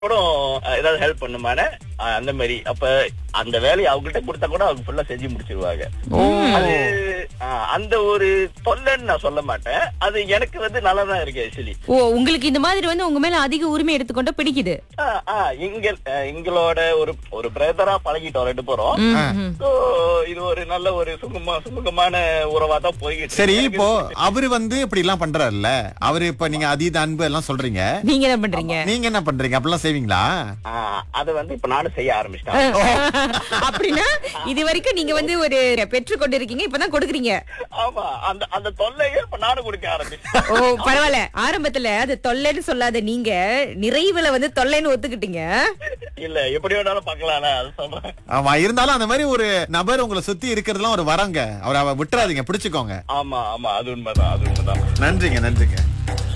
கூட அஹ், ஏதாவது ஹெல்ப் பண்ணுமான அஹ், அந்த மாதிரி அப்ப அந்த வேலையை அவங்ககிட்ட கொடுத்தா கூட அவங்க ஃபுல்லா செஞ்சு முடிச்சிருவாங்க அது அஹ், அந்த ஒரு தொல்லைன்னு நான் சொல்ல மாட்டேன் அது எனக்கு வந்து நல்லா தான் இருக்கு ஆக்சுவலி ஓ உங்களுக்கு இந்த மாதிரி வந்து உங்க மேல அதிக உரிமை எடுத்துக்கொண்ட பிடிக்குது இங்க அஹ், எங்களோட ஒரு ஒரு பிரதரா பழகிட்டோம் ரெண்டு பேரும் ம், ம். So, இது ஒரு நல்ல ஒரு சுகமா சுமூகமான உறவா தான் போய்கிட்டு சரி இருக்கு. இப்போ அவரு வந்து இப்படி எல்லாம் பண்றாருல்ல அவரு இப்ப நீங்க அதீத அன்பு எல்லாம் சொல்றீங்க நீங்க என்ன பண்றீங்க நீங்க என்ன பண்றீங்க அப்படிலாம் செய்வீங்களா ஆஹ், அதை வந்து இப்ப நானும் செய்ய ஆரம்பிச்சிட்டேன் அப்படின்னா இது வரைக்கும் நீங்க வந்து ஒரு பெற்றுக் கொண்டிருக்கீங்க இப்பதான் கொடுக்குறீங்க ஆமா அந்த அந்த தொல்லையை இப்ப நானும் கொடுக்க ஆரம்பிச்சேன் ஓ பரவாயில்ல ஆரம்பத்துல அது தொல்லைன்னு சொல்லாத நீங்க நிறைவுல வந்து தொல்லைன்னு ஒத்துக்கிட்டீங்க இல்ல எப்படி வேணாலும் பாக்கலாம் அது சொல்றேன் ஆமா இருந்தாலும் அந்த மாதிரி ஒரு நபர் உங்களை சுத்தி இருக்கிறதுலாம் ஒரு வரங்க அவரை அவ விட்டுறாதீங்க பிடிச்சுக்கோங்க ஆமா ஆமா அது உண்மைதான் அது உண்மைதான் நன்றிங்க நன்றிங்க